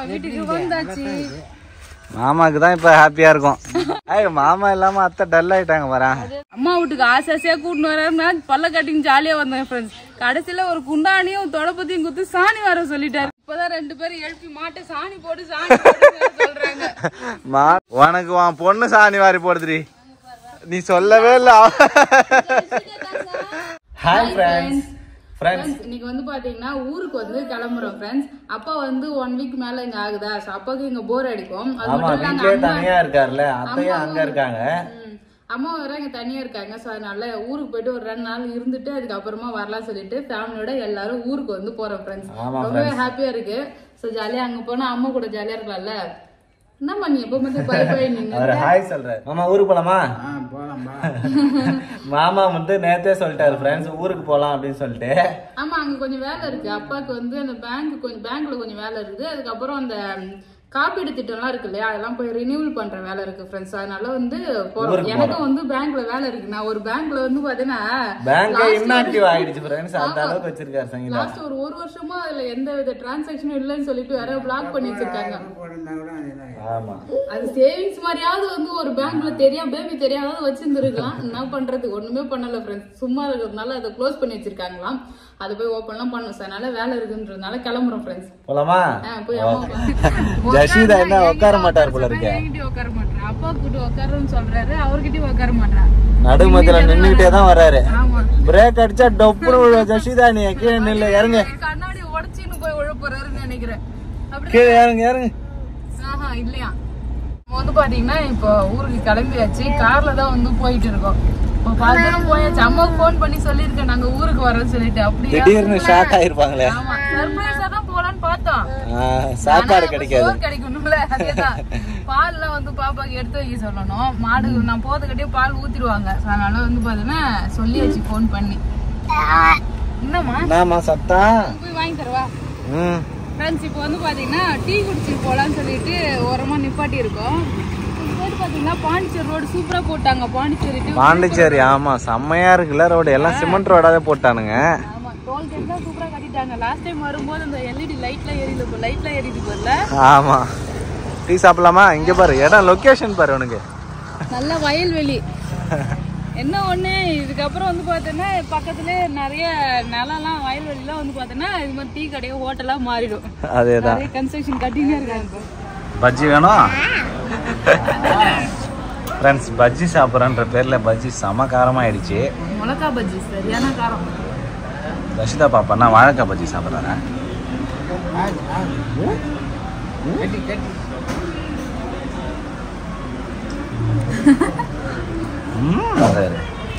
மாமா வீட்டுக்கு வந்தாச்சு மாமாக்கு தான் இப்ப ஹாப்பியா இருக்கும் ஏய் மாமா இல்லாம அத்தை டல் ஆயிட்டாங்க வரேன் அம்மா வீட்டுக்கு ஆசை ஆசையா கூட்டின்னு வர்றாருன்னா பல்ல கட்டிங் ஜாலியா வந்தேன் ஃப்ரெண்ட்ஸ் கடைசியில ஒரு குண்டானியும் தொடப்பத்தையும் குத்து சாணி வர சொல்லிட்டாரு இப்பதான் ரெண்டு பேரும் எழுப்பி மாட்டை சாணி போட்டு சாணி போட்டுன்னு சொல்றாங்க மா உனக்கு உன் பொண்ணு சாணி வாரி போடுதுடி நீ சொல்லவே இல்ல ஹாய் ஃப்ரெண்ட்ஸ் ஃப்ரெண்ட்ஸ் Friends, இன்னைக்கு வந்து பாத்தீங்கன்னா ஊருக்கு வந்து கிளம்புறோம் ஃப்ரெண்ட்ஸ் அப்பா வந்து ஒன் வீக் மேல இங்க ஆகுதா So அப்பாவுக்கு இங்க போர் அடிக்கும் அது ஆமா மட்டும் இல்லாம வீட்லயே அம்மா- தனியா இருக்காருல்ல அத்தையும் அங்க இருக்காங்க ம். அம்மா வேற இங்க தனியா இருக்காங்க சோ அதனால ஊருக்கு போயிட்டு ஒரு ரெண்டு நாள் இருந்துட்டு அதுக்கப்புறமா வரலாம் சொல்லிட்டு ஃபேமிலியோட எல்லாரும் ஊருக்கு வந்து போறோம் ஃப்ரெண்ட்ஸ் ஆமா ரொம்பவே ஹாப்பியா இருக்கு சோ ஜாலியா அங்க போனா அம்மா கூட ஜாலியா இருக்கலாம்ல என்னம்மா நீ எப்ப மட்டும் பை பை நீங்க அவர் ஹாய் சொல்றாரு மாமா ஊருக்கு போலாமா மாமா வந்து நேத்தே சொல்லிட்டாரு ஃப்ரெண்ட்ஸ் ஊருக்கு போலாம் அப்படின்னு சொல்லிட்டு ஆமா அங்க கொஞ்சம் வேலை இருக்கு அப்பாவுக்கு வந்து அந்த பேங்க் கொஞ்சம் பேங்க்ல கொஞ்சம் வேலை இருக்குது அதுக்கப்புறம் அந்த ம், காப்பீடு திட்டம்லாம் இருக்கு இல்லையா அதெல்லாம் போய் ரினியூவல் பண்ற வேலை இருக்கு ஃப்ரெண்ட்ஸ் அதனால வந்து போறோம் எனக்கும் வந்து பேங்க்ல வேலை இருக்கு நான் ஒரு பேங்க்ல வந்து பாத்தீங்கன்னா பேங்க் இன்ஆக்டிவ் ஆயிடுச்சு ஃப்ரெண்ட்ஸ் அந்த அளவுக்கு வச்சிருக்காரு சங்கீதா லாஸ்ட் ஒரு ஒரு வருஷமா அதுல எந்த வித டிரான்சாக்ஷனும் இல்லைன்னு சொல்லிட்டு வேற பிளாக் பண்ணி வச்சிருக்காங்க ஆமா அது சேவிங்ஸ் மாதிரியாவது வந்து ஒரு பேங்க்ல தெரியாம பேபி தெரியாத வச்சிருந்துருக்கலாம் என்ன பண்றது ஒண்ணுமே பண்ணல ஃப்ரெண்ட்ஸ் சும்மா இருக்கிறதுனால அதை க்ளோஸ் பண்ணி வச்சிருக்காங்களாம் அதை போய் ஓப்பன்லாம் பண்ணும் சார் அதனால வேலை இருக்குன்றதுனால கிளம்புறோம் ஃப்ரெண்ட்ஸ் போலாமா போய் அம்மா ஜஷீதா என்ன உட்கார மாட்டார் போல இருக்கு என்கிட்டயும் உட்கார மாட்டேன் அப்பா கிட்ட உட்காருன்னு சொல்றாரு அவர்கிட்டயும் உட்கார மாட்டேன் நடுமத்தில நின்னுகிட்டே தான் வர்றாரு ஆமா பிரேக் அடிச்சா டொப்புனு விழுவ ஜஷீதா நீ கீழே நில்லு இறங்கு கண்ணாடி உடச்சின்னு போய் விழ போறாருன்னு நினைக்கிறேன் அப்படி கீழே இறங்கு இறங்கு ஆஹா இல்லையா நம்ம வந்து பாத்தீங்கன்னா இப்போ ஊருக்கு கிளம்பியாச்சு கார்ல தான் வந்து போயிட்டு இருக்கோம் இப்போ பாத்தீங்கன்னா போயாச்சு அம்மாவுக்கு ஃபோன் பண்ணி சொல்லியிருக்கேன் நாங்க ஊருக்கு வரோம்னு சொல்லிட்டு அப்படியே திடீர்னு ஷாக் ஆயிருப்பாங்களே ஆமா சர்ப்ரைஸா தான் போலான்னு பார்த்தோம் ஆ, சாப்பாடு கிடைக்காது சோறு கிடைக்கணும்ல அதேதான் பால் எல்லாம் வந்து பாப்பாக்கு எடுத்து வைக்க சொல்லணும் மாடு நான் போதுக்கிட்டே பால் ஊத்திடுவாங்க So, அதனால வந்து பாத்தீங்கன்னா சொல்லியாச்சு ஃபோன் பண்ணி என்னம்மா என்னம்மா சத்தம் போய் வாங்கி தரவா ம் ஃப்ரெண்ட்ஸ் இப்போ வந்து பாத்தீங்கன்னா டீ குடிச்சிட்டு போலாம்னு சொல்லிட்டு ஓரமா நிப்பாட்டி இருக்கோம் இந்த சைடு பாத்தீங்கன்னா பாண்டிச்சேரி ரோடு சூப்பரா போட்டாங்க பாண்டிச்சேரி to- பாண்டிச்சேரி ஆமா செம்மையா இருக்குல்ல ரோடு எல்லாம் சிமெண்ட் ரோடாவே போட்டானுங்க ஆமா டோல் கேட் தான் சூப்பரா கட்டிட்டாங்க லாஸ்ட் டைம் வரும்போது அந்த எல்இடி லைட்லாம் எரியுது இப்போ லைட்லாம் எரியுது போல ஆமா டீ சாப்பிடலாமா இங்க பாரு இடம் லொகேஷன் பாரு உனக்கு நல்ல வயல்வெளி என்ன ஒண்ணு இதுக்கப்புறம் வந்து பார்த்தோன்னா பக்கத்துல நிறைய நிலம்லாம் வயல்வெளிலாம் வந்து பார்த்தோன்னா இது மாதிரி டீ கடையோ ஹோட்டலா மாறிடும் அதேதான் நிறைய கன்ஸ்ட்ரக்ஷன் கட்டினே இருக்காங்க பஜ்ஜி வேணும் ஃப்ரெண்ட்ஸ் பஜ்ஜி சாப்பிட்றன்ற பேர்ல பஜ்ஜி செம காரமாயிடுச்சு மிளகா பஜ்ஜி சரியான காரம் ரஷிதா பாப்பா நான் வாழைக்காய் பஜ்ஜி சாப்பிட்றேன் ம் சரி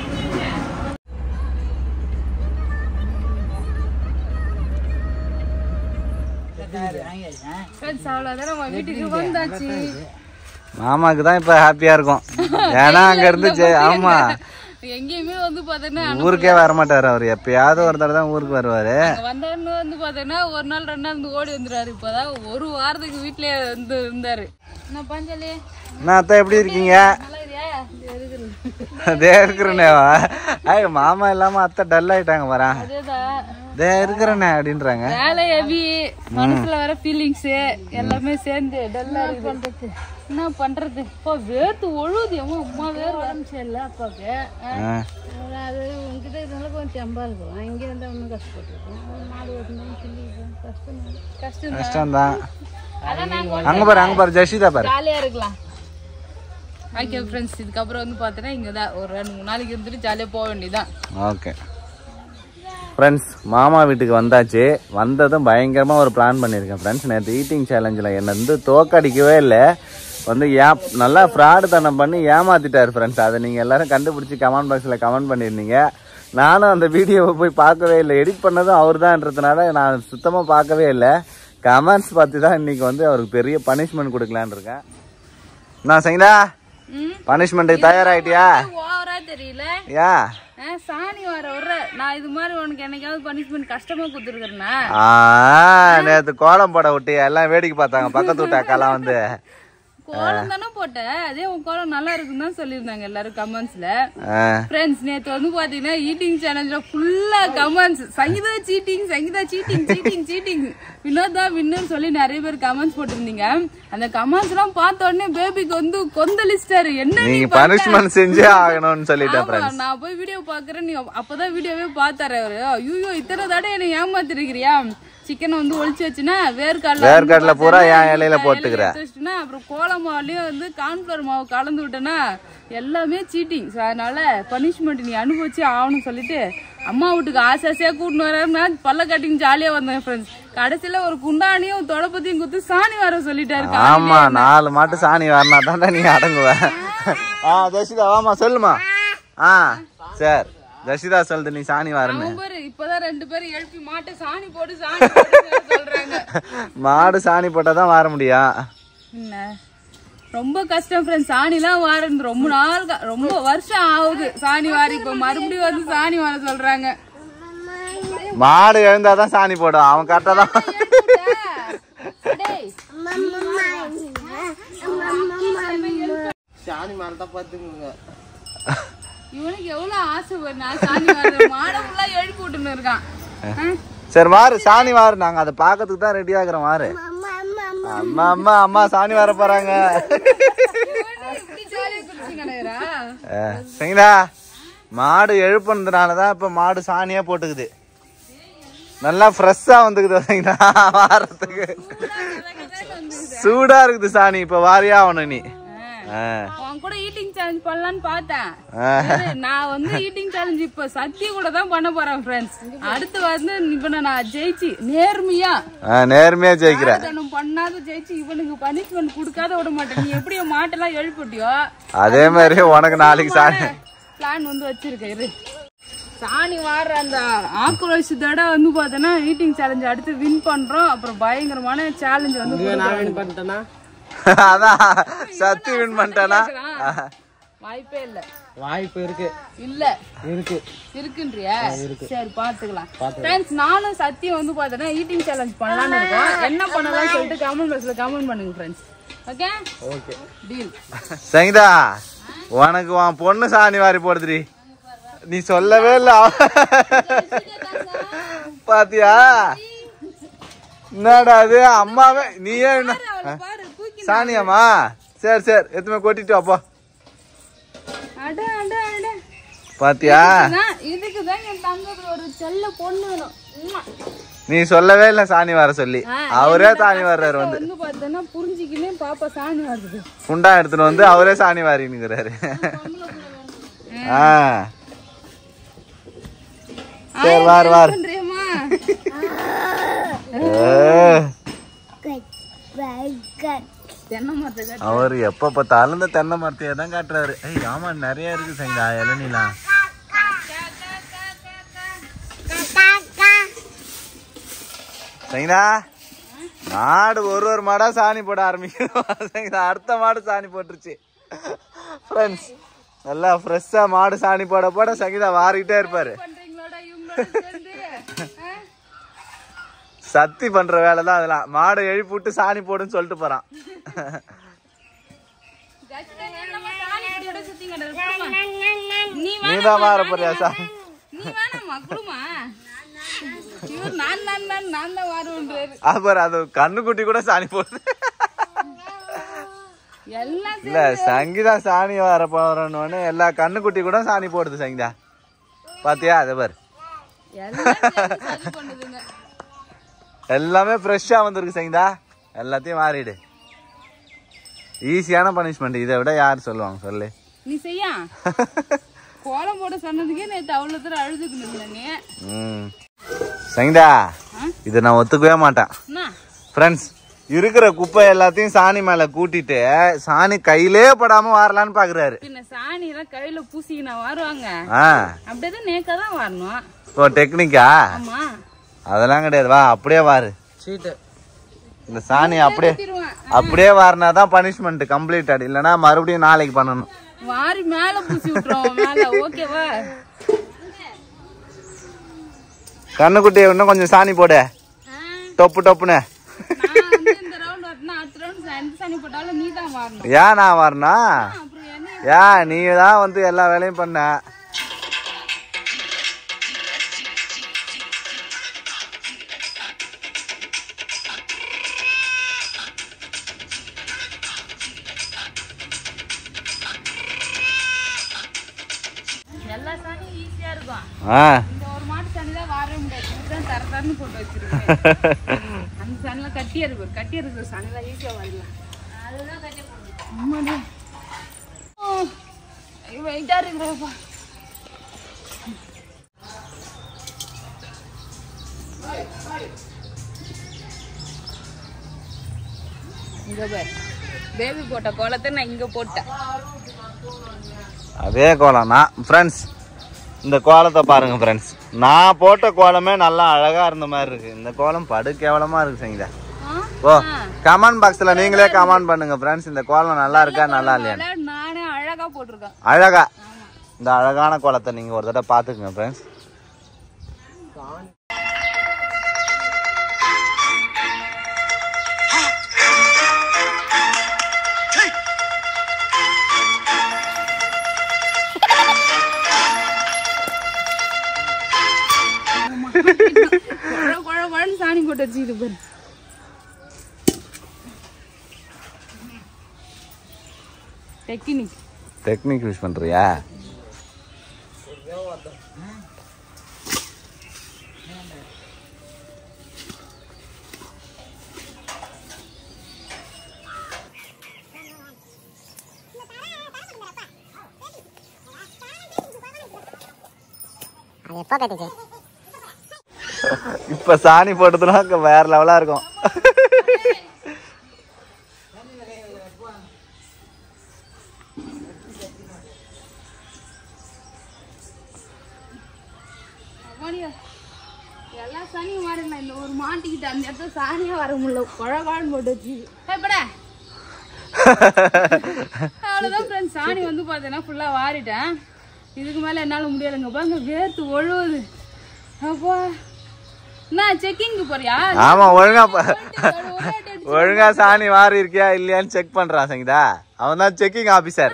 ஃப்ரெண்ட்ஸ் அவ்வளோதான் நம்ம வீட்டுக்கு வந்தாச்சு மாமாக்கு தான் இப்ப ஹாப்பியா இருக்கும் ஏன்னா அங்க இருந்து ஜெ- ஆமா எங்கேயுமே வந்து பார்த்தோன்னா ஊருக்கே வர மாட்டாரு அவர் எப்பயாவது ஒரு தடவை தான் ஊருக்கு வருவாரு அங்க வந்தாருன்னு வந்து பார்த்தோன்னா ஒரு நாள் ரெண்டு நாள் வந்து ஓடி வந்துருவாரு இப்போதான் ஒரு வாரத்துக்கு வீட்லயே வந்து இருந்தாரு என்ன பஞ்சலி நான் அத்தை எப்படி இருக்கீங்க நல்லா இருக்கியா? இது இருக்குது. அதே இருக்கிறனேவா ஐய மாமா இல்லாம அத்தை டல் ஆயிட்டாங்க வரேன் அதேதான் இதே இருக்கிறனே அப்படின்றாங்க வேலை ஹெவி மனசுல வர ஃபீலிங்ஸ் எல்லாமே சேர்ந்து டல்லா இருக்கு என்ன பண்றது இப்போ வேர்த்து ஒழுகுது அம்மா அம்மா வேர் உடம்பு சரியில்லை அப்பாவுக்கு ஆ. அது உங்ககிட்ட இருந்தாலும் கொஞ்சம் தெம்பா இருக்கும் இங்கே இருந்தால் ஒன்றும் கஷ்டப்பட்டுருக்கோம் மாடு ஓட்டணும் சொல்லி கஷ்டம் கஷ்டம் கஷ்டம்தான் அதான் நாங்கள் அங்க பாரு அங்க பாரு ஜஷிதா பாரு ஜாலியாக இருக்கலாம் ஓகே ஃப்ரெண்ட்ஸ் இதுக்கப்புறம் வந்து பார்த்தோன்னா இங்கே தான் ஒரு ரெண்டு மூணு நாளைக்கு இருந்துட்டு ஜாலியாக போக வேண்டியதுதான் ஓகே ஃப்ரெண்ட்ஸ் மாமா வீட்டுக்கு வந்தாச்சு வந்ததும் பயங்கரமாக ஒரு பிளான் பண்ணியிருக்கேன் ஃப்ரெண்ட்ஸ் நேற்று ஈட்டிங் சேலஞ்சில் என்னை வந்து தோக்கடிக்கவே இல்லை வந்து ஏ நல்லா ஃப்ராடு தனம் பண்ணி ஏமாத்திட்டார் ஃப்ரெண்ட்ஸ் அதை நீங்கள் எல்லாரும் கண்டுபிடிச்சி கமெண்ட் பாக்ஸில் கமெண்ட் பண்ணியிருந்தீங்க நானும் அந்த வீடியோவை போய் பார்க்கவே இல்லை எடிட் பண்ணதும் அவர் தான்றதுனால நான் சுத்தமாக பார்க்கவே இல்லை கமெண்ட்ஸ் பார்த்து தான் இன்னைக்கு வந்து அவருக்கு பெரிய பனிஷ்மெண்ட் கொடுக்கலான்னு இருக்கேன் நான் சங்கீதா ம் பனிஷ்மெண்ட்டுக்கு தயாராகிட்டியா ஓவரா தெரியல யா ஆ, சாணி வர வர நான் இது மாதிரி உனக்கு என்னைக்காவது பனிஷ்மெண்ட் கஷ்டமா கொடுத்துருக்கேன்னா ஆ நேத்து கோலம் போட விட்டு எல்லாம் வேடிக்கை பார்த்தாங்க பக்கத்து வீட்டு அக்காலாம் வந்து கோலம் தானே போட்ட அதே உன் கோலம் நல்லா இருக்குன்னு தான் சொல்லியிருந்தாங்க எல்லாரும் கமெண்ட்ஸ்ல ஆ, ஃப்ரெண்ட்ஸ் நேத்து வந்து பாத்தீங்கன்னா ஈட்டிங் சேனல்ல ஃபுல்லா comments Sangeetha cheating Sangeetha cheating cheating cheating Vinod தான் வின்னுன்னு சொல்லி நிறைய பேர் கமெண்ட்ஸ் போட்டிருந்தீங்க அந்த கமெண்ட்ஸ் எல்லாம் பார்த்த உடனே பேபிக்கு வந்து கொந்தளிச்சிட்டாரு என்ன நீ நீங்க பனிஷ்மெண்ட் செஞ்சே ஆகணும்னு சொல்லிட்டேன் ஆமா, நான் போய் வீடியோ பாக்குறேன் நீ அப்பதான் வீடியோவே பார்த்தாரு அவரு ஐயோ இத்தனை தடவை என்னை ஏமாத்திருக்கிறியா சிக்கனை வந்து ஒளிச்சு வச்சுனா வேர்க்கடல வேர்க்கடலை பூரா என் இலையில போட்டுக்கிற. வச்சுட்டுனா அப்புறம் கோல மாவுலயும் வந்து கார்ன்ஃபிளவர் மாவு கலந்து விட்டேன்னா எல்லாமே சீட்டிங் அதனால பனிஷ்மெண்ட் நீ அனுபவிச்சு ஆகணும்னு சொல்லிட்டு அம்மா வீட்டுக்கு ஆசை ஆசையா கூட்டின்னு வர்றாருன்னா பல்ல கட்டிங் ஜாலியா வந்தேன் ஃப்ரெண்ட்ஸ் கடைசியில ஒரு குண்டானியும் தொடப்பத்தையும் குத்து சாணி வர சொல்லிட்டாரு ஆமா நாலு மாட்டு சாணி வரனா தான்டா நீ அடங்குவ ஆ தர்ஷிதா வாமா சொல்லுமா ஆ சரி தர்ஷிதா சொல்லுது நீ சாணி வரன்னு அவன் பாரு இப்பதான் ரெண்டு பேரும் எழுப்பி மாட்டை சாணி போட்டு சாணி போட்டு சொல்றாங்க மாடு சாணி போட்டாதான் வர முடியும் என்ன ரொம்ப கஷ்டம் ஃப்ரெண்ட்ஸ் சாணிலாம் வாரது ரொம்ப நாள் க- ரொம்ப வருஷம் ஆகுது சாணி வாரி இப்ப மறுபடியும் வந்து சாணி வார சொல்றாங்க மாடு எழுந்தாதான் சாணி போடும் அவன் கரெக்டா தான் டேய், சாணி மரத்தை பார்த்துக்குங்க இவனுக்கு எவ்வளவு ஆசை வரும் நான் சாணி வார மாடை ஃபுல்லா எழுப்பி விட்டுன்னு இருக்கான் ஆ? சரி மாறு சாணி மாறு நாங்க அதை பாக்கிறதுக்கு தான் ரெடி ஆகுறோம் மாறு அம்மா அம்மா அம்மா சாணி வர போறாங்க இவனு இப்படி ஜாலியா குதிச்சு கிடக்குறா? ஆ, சரிங்களா மாடு எழுப்புனதுனாலதான் இப்ப மாடு சாணியா போட்டுக்குது நல்லா ஃப்ரெஷ்ஷா வந்துக்குது சரிங்களா வாரத்துக்கு சூடா இருக்குது சாணி இப்ப வாரியா ஆகணும் நீ ஆ, உன் கூட ஈட்டிங் சேலஞ்ச் பண்ணலாம்னு பார்த்தேன் ஆ. சரி, நான் வந்து ஈட்டிங் சேலஞ்ச் இப்ப சத்திய கூட தான் பண்ண போறேன் ஃப்ரெண்ட்ஸ் அடுத்து வந்து இப்ப நான் ஜெயிச்சு நேர்மையா ஆ, நேர்மையா ஜெயிக்கிற தனம் பண்ணாத ஜெயிச்சு இவனுக்கு பனிஷ்மெண்ட் கொடுக்காத விட மாட்டேன் நீ எப்படி என் மாட்டெல்லாம் எழுப்பிட்டியோ அதே மாதிரி உனக்கு நாளைக்கு சாணி பிளான் வந்து வச்சிருக்கேன் இரு சாணி வாடுற அந்த ஆக்ரோஷத்தோட வந்து பார்த்தோன்னா ஈட்டிங் சேலஞ்ச் அடுத்து வின் பண்றோம் அப்புறம் பயங்கரமான சேலஞ்ச் வந்து நான் வின் பண்ணிட்டேன்னா அதான் சத்தி வின் பண்ணிட்டானா கொடுக்குறான். வாய்ப்பே இல்ல வாய்ப்பு இருக்கு இல்ல இருக்கு இருக்குன்றியா சரி பாத்துக்கலாம் ஃப்ரெண்ட்ஸ் நானும் சத்தியம் வந்து பார்த்தேன்னா ஈட்டிங் சேலஞ்ச் பண்ணலாம்னு இருக்கோம் என்ன பண்ணலாம் சொல்லிட்டு கமெண்ட் பாக்ஸ்ல கமெண்ட் பண்ணுங்க friends okay okay deal Sangeetha உனக்கு உன் பொண்ணு சாணி வாரி போடுதுடி நீ சொல்லவே இல்ல பாத்தியா என்னடா அது அம்மாவே நீயே என்ன பாரு தூக்கி சாணியாமா சரி சரி எத்துமே கொட்டிட்டு அப்போ அட அட அட பாத்தியா நான் இதுக்கு தான் என் தங்கத்துல ஒரு செல்ல பொண்ணு வேணும் உம்மா. நீ சொல்லவே இல்ல சாணி வர சொல்லி ஆ, அவரே என்னோட சாணி வர்றாரு வந்து வந்து பார்த்தோன்னா புரிஞ்சுக்கினே பாப்பா சாணி வருது குண்டா எடுத்துட்டு வந்து அவரே சாணி வாரினுங்கிறாரு ஆ சரி வார் வார் பண்றியம்மா தென்னை மரத்தை அவர் எப்ப பார்த்தாலும் இந்த தென்னை மரத்தையே தான் காட்டுறாரு ஏய் ஆமா நிறைய இருக்கு சங்கா இளநீலாம் சங்கடா மாடு ஒரு ஒரு மாடா சாணி போட ஆரம்பிக்கிறோம் சங்கடா அடுத்த மாடு சாணி போட்டுருச்சு ஃப்ரெண்ட்ஸ் நல்லா ஃப்ரெஷ்ஷா மாடு சாணி போட போட சங்கீதா வாரிக்கிட்டே இருப்பாரு பண்றீங்களோட இவங்களோட சேர்ந்து ஆ? சத்தி பண்ற வேலை தான் அதெல்லாம் மாடை எழுப்பி விட்டு சாணி போடுன்னு சொல்லிட்டு போறான் கஷ்டம் என்னம்மா சாணி இப்படியோட சுத்திங்க குடுமா. நீ நீ வேணாம்மா, தான் மாற நானே போறியா சா வரேன். நீ வேணாம்மா குடுமா இவர் நான் நான் நான் நான் தான் வருவேன்றாரு அப்புறம் அது கண்ணுக்குட்டி கூட சாணி போடுது எல்லாம் இல்ல சங்கீதா சாணி வர போறோன்னு எல்லா கண்ணுக்குட்டி கூட சாணி போடுது சங்கீதா பாத்தியா அது பாரு எல்லாம் சேர்ந்து சதி பண்ணுதுங்க எல்லாமே ஃப்ரெஷ்ஷா வந்திருக்கு சங்கீதா எல்லாத்தையும் மாறிடு ஈஸியான பனிஷ்மெண்ட் இதை விட யார் சொல்லுவாங்க சொல்லு நீ செய்யா கோலம் போட சொன்னதுக்கே நேத்து அவ்வளவு தூரம் அழுதுக்கு நின்னே ம் சங்கீதா இதை நான் ஒத்துக்கவே மாட்டேன் என்ன ஃப்ரெண்ட்ஸ் இருக்கிற குப்பை எல்லாத்தையும் சாணி மேல கூட்டிட்டு சாணி கையிலே படாம வரலான்னு பாக்குறாரு பின்ன சாணி எல்லாம் கையில பூசிக்கினா வருவாங்க ஆ அப்படியேதான் நேக்கா தான் வரணும் ஓ டெக்னிக்கா ஆமா அதெல்லாம் கிடையாது வா அப்படியே வாரு சீட்டு இந்த சாணி அப்படியே ஊத்திருவேன். அப்படியே வாரினா தான் பனிஷ்மெண்ட் கம்ப்ளீட் ஆடு இல்லைன்னா மறுபடியும் நாளைக்கு பண்ணணும் வாரி மேல பூசி விட்டுருவோம் மேல ஓகேவா கண்ணுக்குட்டி இன்னும் கொஞ்சம் சாணி போடு டொப்பு டொப்புன்னு நான் வந்து இந்த ரவுண்ட் வரணும் அடுத்த ரவுண்ட் எந்த சாணி போட்டாலும் நீ தான் வாரணும் ஏன் நான் வரணும் அப்புறம் என்ன ஏன் நீ தான் வந்து எல்லா வேலையும் பண்ண எல்லா சாணியும் ஈஸியா இருக்கும் ஆ இந்த ஒரு மாட்டு சாணி தான் வாரவே முடியாது இதுதான் தர தரன்னு போட்டு வச்சிருக்கேன் அந்த சாணிலாம் கட்டியா இருக்கு கட்டியா இருக்கிற சாணி தான் ஈஸியா வரலாம் அதுதான் கட்டி போடுறது வெயிட்டா இருக்கிறப்பா இங்க பாரு பேபி போட்ட கோலத்தை நான் இங்க போட்டேன் அதே கோலம் நான் ஃப்ரெண்ட்ஸ் இந்த கோலத்தை பாருங்க ஃப்ரெண்ட்ஸ் நான் போட்ட கோலமே நல்லா அழகா இருந்த மாதிரி இருக்கு இந்த கோலம் படு கேவலமா இருக்கு சங்கீதா ஓ கமெண்ட் பாக்ஸ்ல நீங்களே கமெண்ட் பண்ணுங்க ஃப்ரெண்ட்ஸ் இந்த கோலம் நல்லா இருக்கா நல்லா இல்லையா அதெல்லாம் நானே அழகா போட்டிருக்கேன் அழகா இந்த அழகான கோலத்தை நீங்க ஒரு தடவை பாத்துக்கங்க ஃப்ரெண்ட்ஸ் குழ குழ குழன்னு சாணி போட்டு வச்சுக்கிது பாரு டெக்னிக் டெக்னிக் யூஸ் பண்றியா இப்ப சாணி போட்டதுனா அங்க வேற லெவலா இருக்கும் அம்மாடியா எல்லா சாணியும் வரல இந்த ஒரு மாட்டிக்கிட்டு அந்த இடத்துல சாணியே வர முடியல குழ குழன்னு போட்டு வச்சுக்கிது எப்படா அவ்வளோதான் ஃப்ரெண்ட்ஸ் சாணி வந்து பார்த்தீங்கன்னா ஃபுல்லாக வாரிட்டேன் இதுக்கு மேலே என்னால் முடியலைங்க பாருங்க வேர்த்து ஒழுவுது அப்பா என்ன செக்கிங்க்கு போறியா ஆமா ஒழுங்கா ப- ஒழுங்கா சாணி மாறி இருக்கியா இல்லையான்னு செக் பண்றான் சங்கீதா அவன் தான் செக்கிங் ஆபீசர்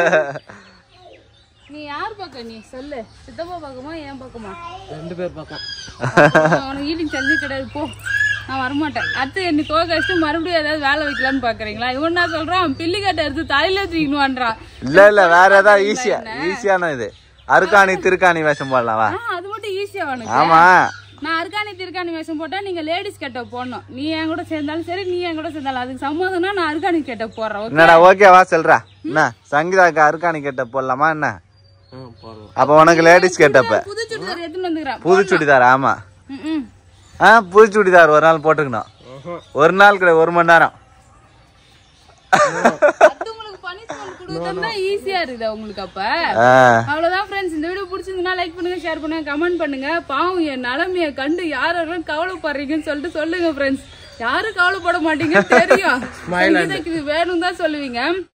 நீ யார் பக்கம் நீ சொல்லு சித்தப்பா பக்கமா என் பக்கமா ரெண்டு பேர் பக்கம் உனக்கு ஈட்டிங் தெரிஞ்சு கிடையாது போ நான் வரமாட்டேன் அடுத்து என்னை தோக்க வச்சுட்டு மறுபடியும் ஏதாவது வேலை வைக்கலான்னு பாக்குறீங்களா இவன் என்ன சொல்றான் பில்லிக்கட்டை எடுத்து தலையில தூக்கணும்ன்றான் இல்ல இல்ல வேற ஏதாவது ஈஸியா ஈஸியான இது அருக்காணி திருக்காணி வேஷம் போடலாம் வா ஆ, அது மட்டும் ஈஸியா உனக்கு ஆமா நான் அர்கானி திருக்காணி வேஷம் போட்டா நீங்க லேடிஸ் கெட்ட போடணும் நீ என் கூட சேர்ந்தாலும் சரி நீ என் கூட சேர்ந்தாலும் அதுக்கு சம்மதம்னா நான் அர்கானி கெட்ட போடுறேன் okay? என்னடா ஓகேவா சொல்றா என்ன சங்கீதாக்கு அருக்காணி கெட்ட போடலாமா என்ன ஆ போடலாம் அப்ப உனக்கு லேடிஸ் கெட்டப்ப புது சுடிதார் எடுத்துன்னு வந்துக்கிறேன் புது சுடிதார் ஆமா ம், ம். ஆ புது சுடிதார் ஒரு நாள் போட்டுக்கணும் ஒரு நாள் கிடையாது ஒரு மணி நேரம் அடுத்தவங்களுக்கு பனிஷ்மெண்ட் கொடுத்தா ஈஸியா இருக்குது உங்களுக்கு அப்ப ஆ, அவ்வளவுதான் ஃப்ரெண்ட்ஸ் இந்த வீடியோ பிடிச்சிருந்தா லைக் பண்ணுங்க ஷேர் பண்ணுங்க கமெண்ட் பண்ணுங்க பாவம் என் நிலைமைய கண்டு யாரெல்லாம் கவலைப்படுறீங்கன்னு சொல்லிட்டு சொல்லுங்க ஃப்ரெண்ட்ஸ் யாரும் கவலைப்பட மாட்டீங்க தெரியும் சங்கீதாக்கு இது வேணும் தான் சொல்லுவீங்க